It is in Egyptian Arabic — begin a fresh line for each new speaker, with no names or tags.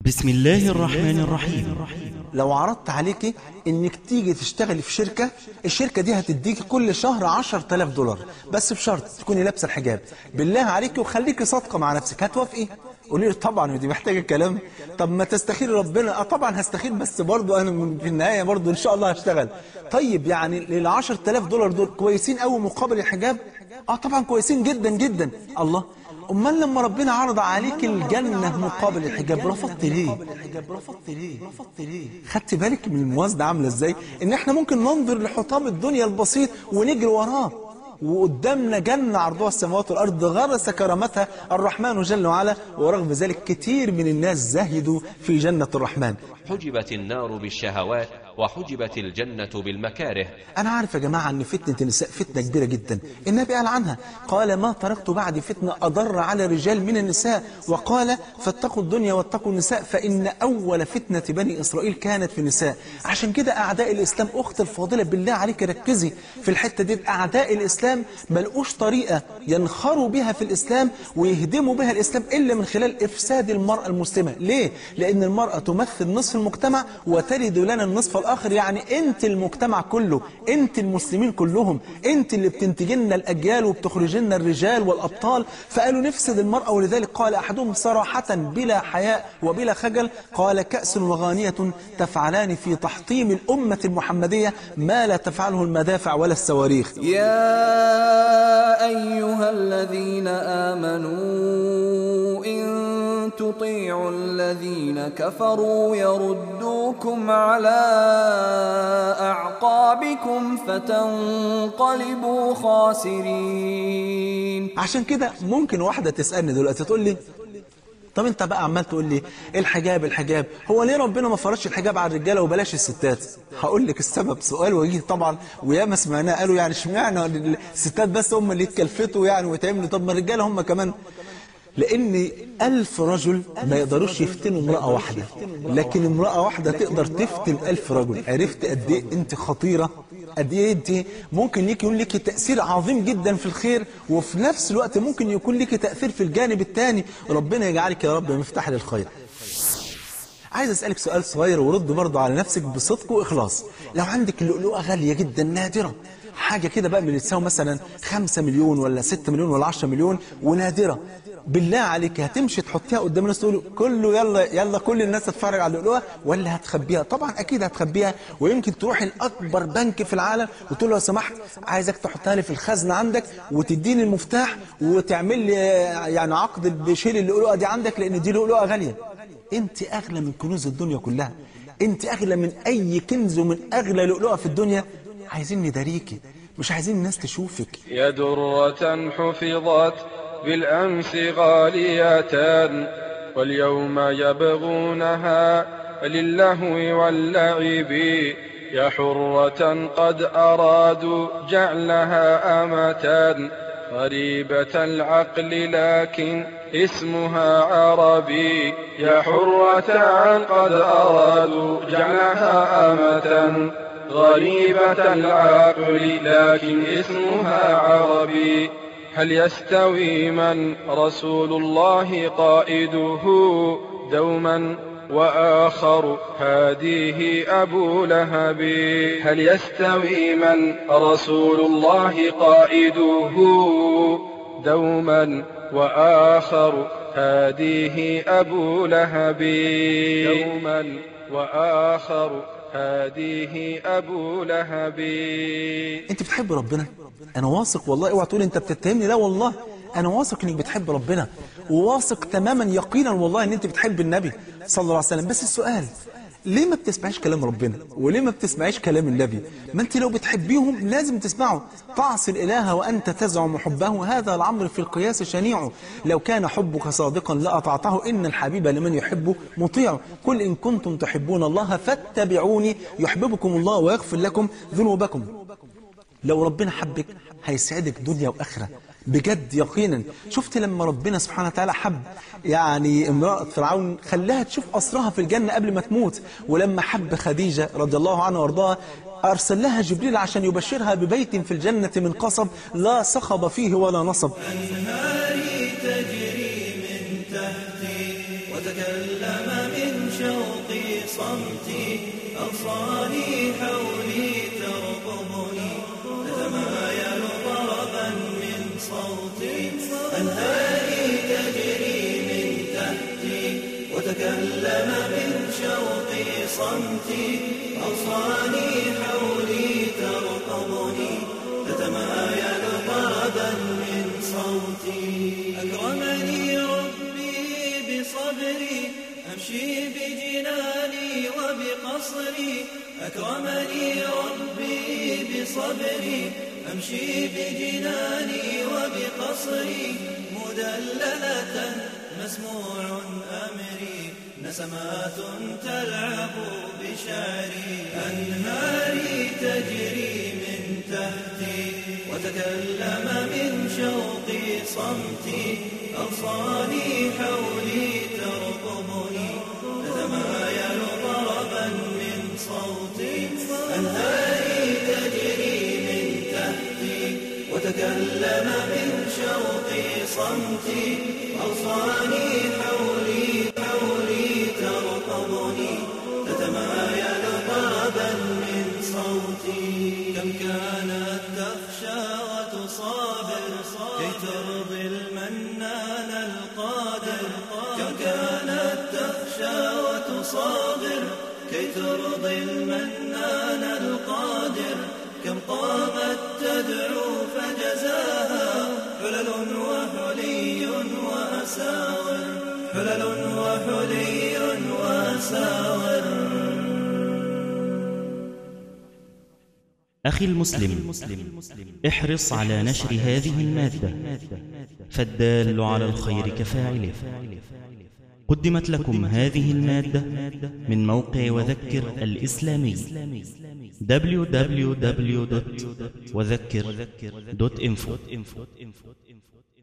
بسم الله الرحمن الرحيم
لو عرضت عليكي انك تيجي تشتغلي في شركة الشركة دي هتديكي كل شهر 10000 دولار بس بشرط تكوني لابسة الحجاب بالله عليكي وخليكي صادقة مع نفسك هتوافقي قولي لي طبعا ودي محتاجة كلام طب ما تستخير ربنا اه طبعا هستخير بس برضو انا من- في النهاية برضو ان شاء الله هشتغل طيب يعني لل 10000 دولار دول كويسين قوي مقابل الحجاب اه طبعا كويسين جدا جدا الله امال لما ربنا عرض عليك الجنة مقابل الحجاب رفضت ليه رفضت ليه رفضت ليه خدت بالك من الموازنة عاملة ازاي ان احنا ممكن ننظر لحطام الدنيا البسيط ونجري وراه وقدامنا جنة عرضها السماوات والأرض غرس كرامتها الرحمن جل وعلا ورغم ذلك كتير من الناس زهدوا في جنة الرحمن
حجبت النار بالشهوات وحجبت الجنة بالمكاره
أنا عارف يا جماعة أن فتنة النساء فتنة كبيرة جدا النبي قال عنها قال ما تركت بعد فتنة أضر على الرجال من النساء وقال فاتقوا الدنيا واتقوا النساء فإن أول فتنة بني إسرائيل كانت في النساء عشان كده أعداء الإسلام أخت الفاضلة بالله عليك ركزي في الحتة دي أعداء الإسلام ملقوش طريقة ينخروا بها في الإسلام ويهدموا بها الإسلام إلا من خلال إفساد المرأة المسلمة ليه؟ لأن المرأة تمثل نصف المجتمع وتلد لنا النصف الآخر يعني أنت المجتمع كله أنت المسلمين كلهم أنت اللي بتنتج لنا الأجيال وبتخرج لنا الرجال والأبطال فقالوا نفسد المرأة ولذلك قال أحدهم صراحة بلا حياء وبلا خجل قال كأس وغانية تفعلان في تحطيم الأمة المحمدية ما لا تفعله المدافع ولا الصواريخ
يا أيها الذين آمنوا إن تطيعوا الذين كفروا يردوكم على أعقابكم فتنقلبوا خاسرين
عشان كده ممكن واحدة تسألني دلوقتي تقول لي طب انت بقى عمال تقول لي الحجاب الحجاب هو ليه ربنا ما فرضش الحجاب على الرجاله وبلاش الستات هقول لك السبب سؤال وجيه طبعا وياما سمعناه قالوا يعني اشمعنى الستات بس هم اللي يتكلفتوا يعني ويتعملوا طب ما الرجاله هم كمان لان ألف رجل ما يقدروش يفتنوا امرأة واحدة لكن امرأة واحدة تقدر تفتن ألف رجل عرفت قد ايه انت خطيرة قد ايه انت ممكن يكون لك تأثير عظيم جدا في الخير وفي نفس الوقت ممكن يكون لك تأثير في الجانب الثاني ربنا يجعلك يا رب مفتاح للخير عايز اسالك سؤال صغير ورد برضه على نفسك بصدق واخلاص لو عندك اللؤلؤه غاليه جدا نادره حاجه كده بقى من اللي تساوي مثلا 5 مليون ولا 6 مليون ولا 10 مليون ونادره بالله عليك هتمشي تحطيها قدام الناس تقول كله يلا يلا كل الناس تتفرج على اللؤلؤه ولا هتخبيها طبعا اكيد هتخبيها ويمكن تروح لاكبر بنك في العالم وتقول له لو سمحت عايزك تحطها لي في الخزنه عندك وتديني المفتاح وتعمل لي يعني عقد بشيل اللؤلؤه دي عندك لان دي لؤلؤه غاليه انت اغلى من كنوز الدنيا كلها انت اغلى من اي كنز ومن اغلى لؤلؤه في الدنيا عايزين نداريكي مش عايزين الناس تشوفك
يا درة حفظت بالأمس غالية واليوم يبغونها للهو واللعب يا حرة قد أرادوا جعلها أمة غريبة العقل لكن اسمها عربي يا حرة قد أرادوا جعلها أمة غريبة العقل لكن اسمها عربي هل يستوي من رسول الله قائده دوما وآخر هاديه أبو لهب هل يستوي من رسول الله قائده دوما وآخر هاديه أبو لهب دوما وآخر هاديه أبو لهب
انت بتحب ربنا انا واثق والله اوعى تقول انت بتتهمني لا والله انا واثق انك بتحب ربنا وواثق تماما يقينا والله ان انت بتحب النبي صلى الله عليه وسلم بس السؤال ليه ما بتسمعيش كلام ربنا وليه ما بتسمعيش كلام النبي ما انت لو بتحبيهم لازم تسمعوا تعصي الاله وانت تزعم حبه هذا الامر في القياس شنيع لو كان حبك صادقا لاطعته ان الحبيب لمن يحبه مطيع قل ان كنتم تحبون الله فاتبعوني يحببكم الله ويغفر لكم ذنوبكم لو ربنا حبك هيسعدك دنيا واخره بجد يقينا شفت لما ربنا سبحانه وتعالى حب يعني امرأة فرعون خلاها تشوف أسرها في الجنة قبل ما تموت ولما حب خديجة رضي الله عنها وارضاها أرسل لها جبريل عشان يبشرها ببيت في الجنة من قصب لا صخب فيه ولا نصب
أنهاري تجري من تحتي وتكلم
تكلم من شوقي صمتي أغصاني حولي ترقبني تتمايل طربا من صوتي أنهاري تجري من تحتي وتكلم من شوقي صمتي أغصاني حولي ترقبني تتمايل طربا من صوتي أكرمني ربي بصبري أمشي بجناني وبقصري أكرمني ربي بصبري أمشي بجناني وبقصري مدللة مسموع أمري نسمات تلعب بشعري أنهاري تجري من تحتي وتكلم من شوقي صمتي أغصاني حولي ترقبني تتمايل طربا من صوتي أنهاري تجري من تحتي وتكلم من شوقي صمتي أغصاني حولي حولي ترقبني تتمايل طربا من صوتي كم كانت تخشى وتصابر كي ترضي المنان القادر كم كانت تخشى وتصابر كي ترضي المنان القادر كم قامت تدعو فجزاها حلل وحلي وأساور حلل وحلي وأساور
أخي المسلم احرص على نشر هذه المادة فالدال على الخير كفاعله قدمت لكم هذه المادة من موقع وذكر الإسلامي www.وذكر.info